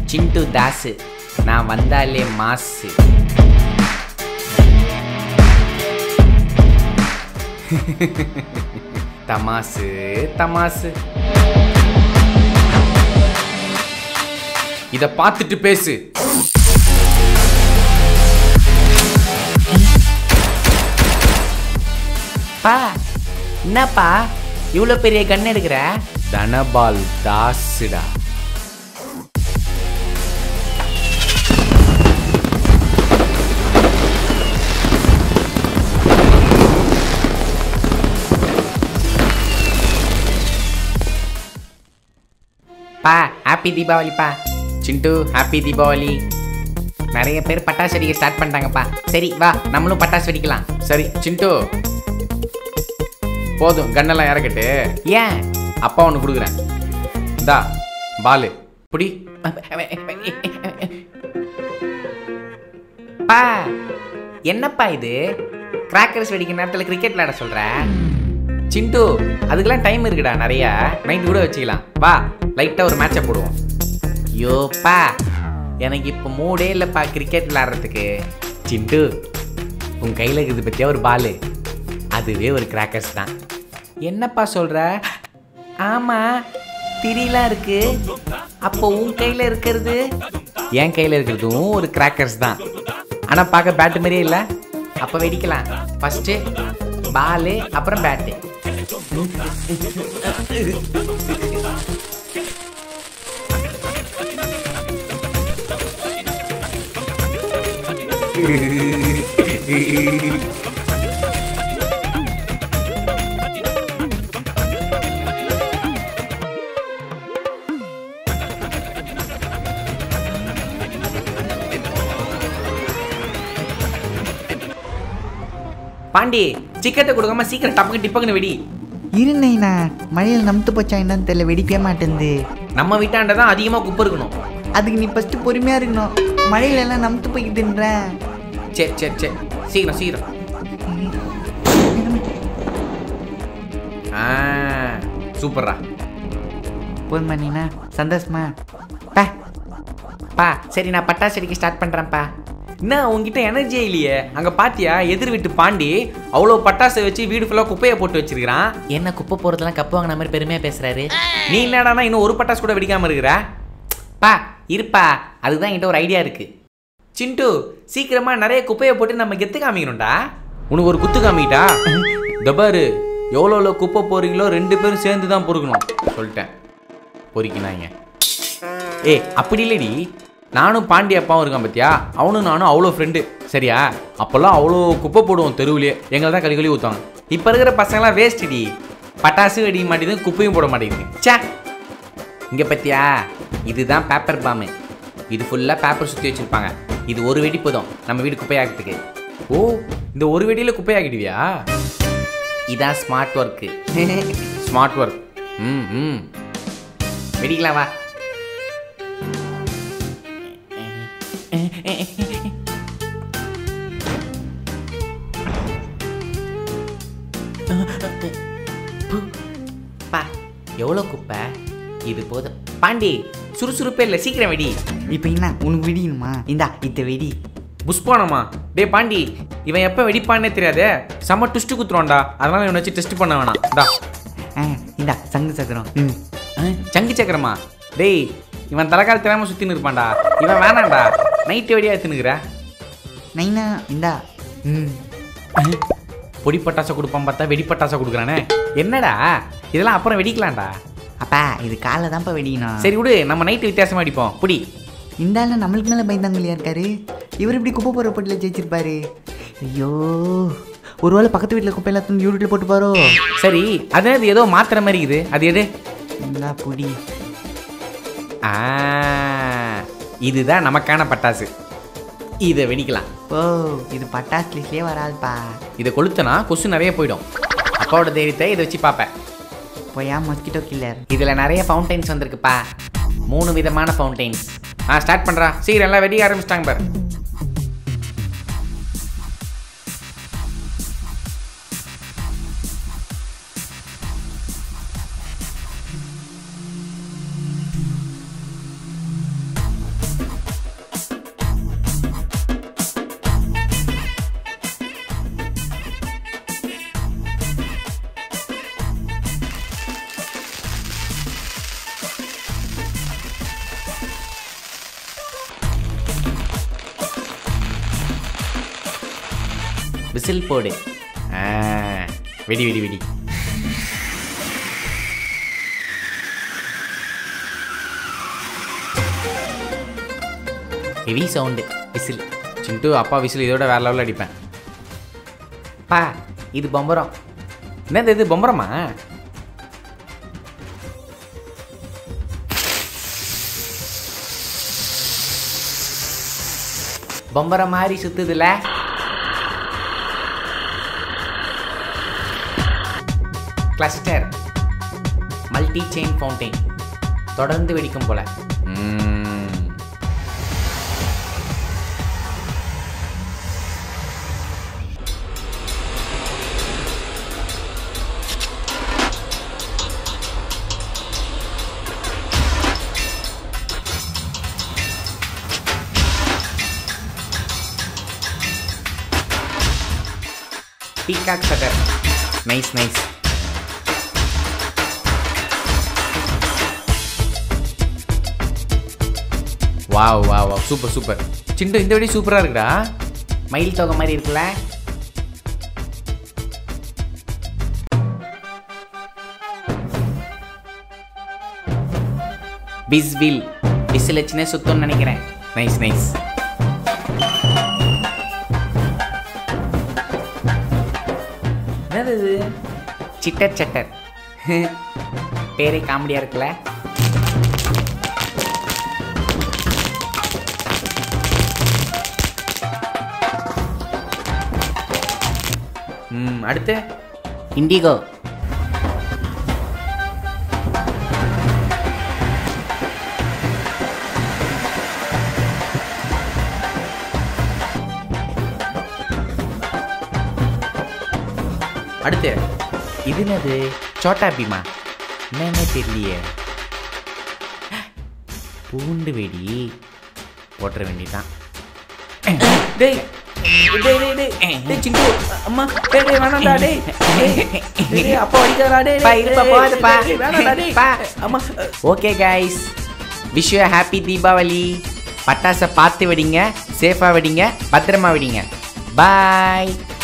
சிண்டு தாசு நான் வந்தாலே மாசு தமாசு தமாசு இத பார்த்துட்டு பேசு பா என்னப்பா இவ்வளோ பெரிய கண் எடுக்கிற தனபால் தாசுடா பா ஹாப்பி தீபாவளிப்பா சிண்டு ஹாப்பி தீபாவளி நிறைய பேர் பட்டாசு வெடிக்க ஸ்டார்ட் பண்ணிட்டாங்கப்பா சரி வா நம்மளும் பட்டாசு வெடிக்கலாம் சரி சிண்டு போதும் கண்ணெல்லாம் இறக்கட்டு ஏன் அப்பா ஒன்று கொடுக்குறேன் இந்தா பாலு புடி பா என்னப்பா இது கிராக்கர்ஸ் வெடிக்கிற நேரத்தில் கிரிக்கெட் விளையாட சொல்ற சிண்டு அதுக்கெல்லாம் டைம் இருக்குடா நிறையா நைட்டு கூட வச்சுக்கலாம் வா லைட்டாக ஒரு மேட்சை போடுவோம் யோப்பா எனக்கு இப்போ மூடே இல்லைப்பா கிரிக்கெட் விளாட்றதுக்கு சிண்டு உன் கையில் இருக்குது பற்றியா ஒரு பாலு அதுவே ஒரு கிராக்கர்ஸ் தான் என்னப்பா சொல்கிற ஆமாம் திரிலாம் இருக்கு அப்போ உன் கையில் இருக்கிறது என் கையில் இருக்கிறதும் ஒரு கிராக்கர்ஸ் தான் ஆனால் பார்க்க பேட்டு மாதிரியே இல்லை அப்போ வெடிக்கலாம் ஃபஸ்ட்டு பாலு அப்புறம் பேட்டு பாண்டி சிக்கத்தை கொடுக்காம சீக்கிரம் டப்புக்கு டிப்பக்குன்னு வெடி இருந்தேண்ணா மழையில் நமுத்து போச்சா என்னன்னு தெரியல வெடிக்கவே மாட்டேங்குது நம்ம வீட்டாண்ட தான் அதிகமாக குப்பை இருக்கணும் அதுக்கு நீ ஃபஸ்ட்டு பொறுமையாக இருக்கணும் மழையில எல்லாம் நமுத்து போய்க்குதுன்றேன் சரி சரி சரி சீக்கிரம் சீக்கிரம் ஆ சூப்பர்ரா போதுமா நீண்ணா சந்தோஷமா பா பா சரி நான் பட்டாசு வெடிக்க ஸ்டார்ட் பண்ணுறேன்ப்பா என்ன உங்ககிட்ட எனர்ஜியே இல்லையே அங்கே பாத்தியா எதிர் வீட்டு பாண்டி அவ்வளோ பட்டாசை வச்சு வீடு ஃபுல்லாக குப்பையை போட்டு வச்சிருக்கிறான் என்ன குப்பை போகிறதுலாம் கப்பு வாங்கின மாதிரி பெருமையாக பேசுறாரு நீ என்னடானா இன்னும் ஒரு பட்டாசு கூட வெடிக்காம இருக்கிற பா இருப்பா அதுதான் என்கிட்ட ஒரு ஐடியா இருக்கு சிண்டு சீக்கிரமா நிறைய குப்பையை போட்டு நம்ம கெத்து காமிக்கணும்டா உனக்கு ஒரு குத்து காமிக்கிட்டா தபாரு எவ்வளோ எவ்வளோ குப்பை போறீங்களோ ரெண்டு பேரும் சேர்ந்து தான் பொறுக்கணும் சொல்லிட்டேன் பொறிக்கினாங்க ஏய் அப்படி இல்லடி நானும் பாண்டி அப்பாவும் இருக்கான் பார்த்தியா அவனும் நானும் அவ்வளோ ஃப்ரெண்டு சரியா அப்போல்லாம் அவ்வளோ குப்பை போடுவோம் தெருவுலயே எங்களை தான் கழி கழுவி ஊற்றுவாங்க இப்போ இருக்கிற பசங்களாம் வேஸ்ட்டுடி பட்டாசு வெடிக்க மாட்டேங்குது குப்பையும் போட மாட்டேங்குது ச்சே இங்கே பார்த்தியா இதுதான் பேப்பர் பாம்பு இது ஃபுல்லாக பேப்பர் சுற்றி வச்சுருப்பாங்க இது ஒரு வெடி போதும் நம்ம வீடு குப்பையாக்கிறதுக்கு ஓ இந்த ஒரு வெடியில் குப்பையாக்கிடுவியா இதான் ஸ்மார்ட் ஒர்க்கு ஸ்மார்ட் ஒர்க் ம் ம் வெடிக்கலாம் வா பா எவ்வளோ குப்பை இது போதும் பாண்டி சுறுசுறுப்பே இல்லை சீக்கிரம் வெடி இப்போ என்ன உனக்கு வெடிக்கணுமா இந்தா இத்த வெடி புஷ்பானமா டேய் பாண்டி இவன் எப்போ வெடிப்பான்னே தெரியாதே செம்ம டுஸ்ட்டு குத்துருவான்டா அதனால இவனை வச்சு டெஸ்ட் பண்ண வேணாம் டா ஆ இந்தா சங்கு சக்கரம் ம் சங்கு சக்கரமா டேய் இவன் தலைக்கால் தெரியாம சுத்தின்னு இருப்பான்டா இவன் வேணாம்டா நைட்டு வெடியா எடுத்துனுக்குற நைனா இந்தா ம் பொடி பட்டாசை கொடுப்பான் பார்த்தா வெடி பட்டாசை கொடுக்குறானே என்னடா இதெல்லாம் அப்புறம் வெடிக்கலாம்டா அப்பா இது காலைல தான்ப்பா வெடிக்கணும் சரி விடு நம்ம நைட்டு வித்தியாசமா அடிப்போம் புடி இந்த ஆள் நம்மளுக்கு மேலே பயந்தாங்கல்லையா இருக்காரு இவர் இப்படி குப்பை போகிற போட்டியில் ஜெயிச்சிருப்பாரு ஐயோ ஒருவேளை பக்கத்து வீட்டில் குப்பையெல்லாம் தூக்கி யூடியூட்டில் போட்டு பாரோ சரி அது அது ஏதோ மாத்திர மாதிரி இருக்குது அது எடு இந்தா புடி ஆ இதுதான் நமக்கான பட்டாசு இதை வெடிக்கலாம் ஓ இது பட்டாசு லிஸ்ட்லேயே வராதுப்பா இதை கொளுத்தனா கொசு நிறைய போயிடும் அப்பாவோட தைரியத்தை இதை வச்சு பார்ப்பேன் போயா மஸ்கிட்டோ கில்லர் இதில் நிறைய ஃபவுண்டைன்ஸ் வந்திருக்குப்பா மூணு விதமான ஃபவுண்டைன்ஸ் ஆ ஸ்டார்ட் பண்ணுறா சீக்கிரம் எல்லாம் வெடிக்க ஆரம்பிச்சிட்டாங்க பாரு விசில் போடு ஆ, வெடி வெடி வெடி ஹெவி சவுண்டு விசில் சிண்டு அப்பா விசில் இதோட வேற லெவலில் அடிப்பேன் பா இது பொம்பரம் என்னது இது பொம்பரமா பொம்பரம் மாதிரி சுத்துதுல கிளஸ்டர் மல்டி செயின் ஃபவுண்டைன் தொடர்ந்து வெடிக்கும் போல ம்ம். Peacock shutter nice nice wow wow wow super super சிண்டு இந்த வெடி சூப்பராக இருக்குடா மயில் தொகை மாதிரி இருக்குல்ல பிஸ்வில் விசில் வச்சுனே சுத்தம்னு நினைக்கிறேன் நைஸ் நைஸ் என்னது இது சிட்டர் சட்டர் பேரே காமெடியாக இருக்குல்ல ம் அடுத்து இண்டிகோ அடுத்து இது என்னது சோட்டா பீமா என்னன்னே தெரியலையே பூண்டு வெடி போட்டுற வேண்டியதான் டேய் டேய் டேய் டேய் டேய் சிங்கு அம்மா டேய் டேய் வேணாம்டா டேய் டேய், டேய் அப்பா அடிக்காதடா டேய் பா, இருப்பா, போகாதப்பா. டேய், வேணாம்டா டேய் பா. அம்மா okay guys wish you happy Deepavali பட்டாசை பார்த்து வெடிங்க சேஃபாக வெடிங்க பத்திரமா வெடிங்க பாய்